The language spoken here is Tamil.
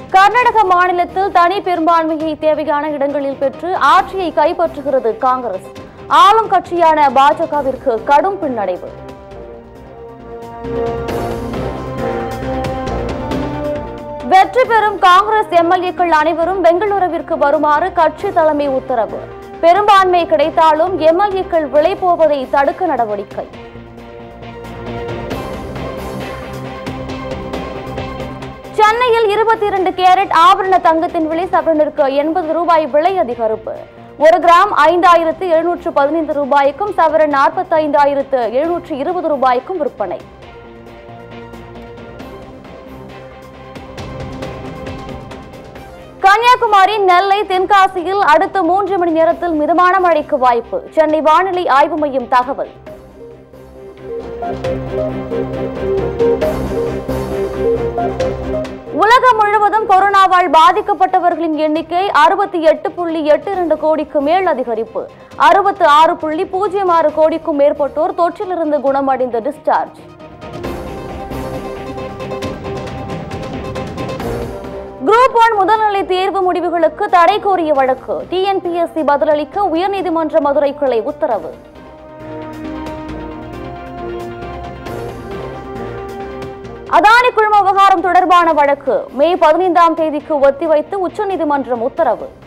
கர்நாடக மாநிலத்தில் தனி பெரும்பான்மையை தேவையான இடங்களில் பெற்று ஆட்சியை கைப்பற்றுகிறது காங்கிரஸ் ஆளும் கட்சியான பாஜகவிற்கு கடும் பின்னடைவு வெற்றி பெறும் காங்கிரஸ் எம்எல்ஏக்கள் அனைவரும் பெங்களூருவிற்கு வருமாறு கட்சி தலைமை உத்தரவு பெரும்பான்மை கிடைத்தாலும் எம்எல்ஏக்கள் விலை போவதை தடுக்க நடவடிக்கை சென்னையில் இருபத்தி இரண்டு கேரட் ஆபரண தங்கத்தின் விலை சவரனிற்கு எண்பது ரூபாய் விலை அதிகரிப்பு ஒரு கிராம் ஐந்தாயிரத்து எழுநூற்று பதினைந்து ரூபாய்க்கும் சவரன் நாற்பத்தைந்தாயிரத்து எழுநூற்று இருபது ரூபாய்க்கும் விற்பனை கன்னியாகுமரி நெல்லை தென்காசியில் அடுத்த மூன்று மணி நேரத்தில் மிதமான மழைக்கு வாய்ப்பு சென்னை வானிலை ஆய்வு மையம் தகவல் உலகம் முழுவதும் கொரோனாவால் பாதிக்கப்பட்டவர்களின் எண்ணிக்கை அறுபத்தி எட்டு புள்ளி எட்டு இரண்டு கோடிக்கு மேல் அதிகரிப்பு அறுபத்தி ஆறு புள்ளி பூஜ்ஜியம் ஆறு கோடிக்கும் மேற்பட்டோர் தொற்றிலிருந்து குணமடைந்து டிஸ்சார்ஜ் குரூப் ஒன் முதல்நிலை தேர்வு முடிவுகளுக்கு தடை கோரிய வழக்கு டிஎன்பிஎஸ்சி பதிலளிக்க உயர்நீதிமன்ற மதுரை கிளை உத்தரவு அதானி குழும விவகாரம் தொடர்பான வழக்கு மே பதினைந்தாம் தேதிக்கு ஒத்திவைத்து உச்சநீதிமன்றம் உத்தரவு